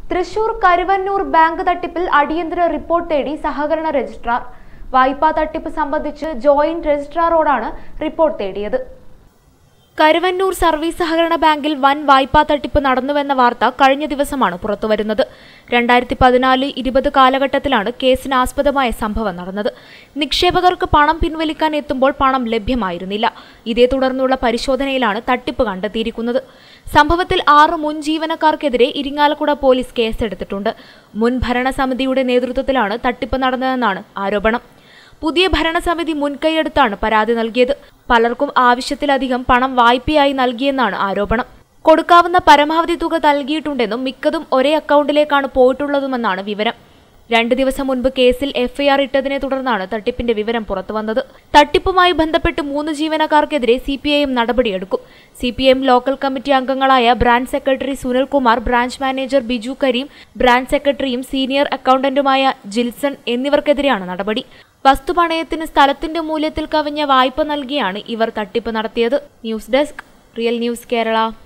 Thrissur Karuvannur bank തട്ടിപ്പിൽ അടിയന്തര report തേടി സഹകരണ രജിസ്ട്രാർ വായ്പാ തട്ടിപ്പ് സംബന്ധിച്ച് ജോയിന്റ് രജിസ്ട്രാറോടാണ് റിപ്പോർട്ട് തേടിയത് കരുവന്നൂർ സർവീസ് സഹകരണ ബാങ്കിൽ വൻ വായ്പാ തട്ടിപ്പ് നടന്നുവെന്ന വാർത്ത കഴിഞ്ഞ ദിവസമാണ് പുറത്തുവരുന്നത് രണ്ടായിരത്തി പതിനാല് ഇരുപത് കാലഘട്ടത്തിലാണ് കേസിന് ആസ്പദമായ സംഭവം നടന്നത് നിക്ഷേപകർക്ക് പണം പിൻവലിക്കാൻ എത്തുമ്പോൾ പണം ലഭ്യമായിരുന്നില്ല ഇതേ തുടർന്നുള്ള പരിശോധനയിലാണ് തട്ടിപ്പ് കണ്ടെത്തിയിരിക്കുന്നത് സംഭവത്തിൽ ആറ് മുൻ ജീവനക്കാർക്കെതിരെ ഇരിങ്ങാലക്കുട പോലീസ് കേസെടുത്തിട്ടുണ്ട് മുൻ ഭരണസമിതിയുടെ നേതൃത്വത്തിലാണ് തട്ടിപ്പ് നടന്നതെന്നാണ് ആരോപണം പുതിയ ഭരണസമിതി മുൻകൈയെടുത്താണ് പരാതി നൽകിയത് പലർക്കും ആവശ്യത്തിലധികം പണം വായ്പയായി നൽകിയെന്നാണ് ആരോപണം കൊടുക്കാവുന്ന പരമാവധി തുക നൽകിയിട്ടുണ്ടെന്നും മിക്കതും ഒരേ അക്കൗണ്ടിലേക്കാണ് പോയിട്ടുള്ളതുമെന്നാണ് വിവരം രണ്ട് ദിവസം മുൻപ് കേസിൽ എഫ്ഐആർ ഇട്ടതിനെ തുടർന്നാണ് തട്ടിപ്പിന്റെ വിവരം പുറത്തുവന്നത് തട്ടിപ്പുമായി ബന്ധപ്പെട്ട് മൂന്ന് ജീവനക്കാർക്കെതിരെ സി പി ഐ എം നടപടിയെടുക്കും C P M local committee അംഗങ്ങളായ branch secretary Sunilkumar branch manager Biju Kareem branch സെക്രട്ടറിയും സീനിയർ അക്കൗണ്ടന്റുമായ ജിൽസൺ എന്നിവർക്കെതിരെയാണ് നടപടി വസ്തുപണയത്തിന് സ്ഥലത്തിന്റെ മൂല്യത്തിൽ കവിഞ്ഞ വായ്പ നൽകിയാണ് ഇവർ തട്ടിപ്പ് നടത്തിയത് news desk real news Kerala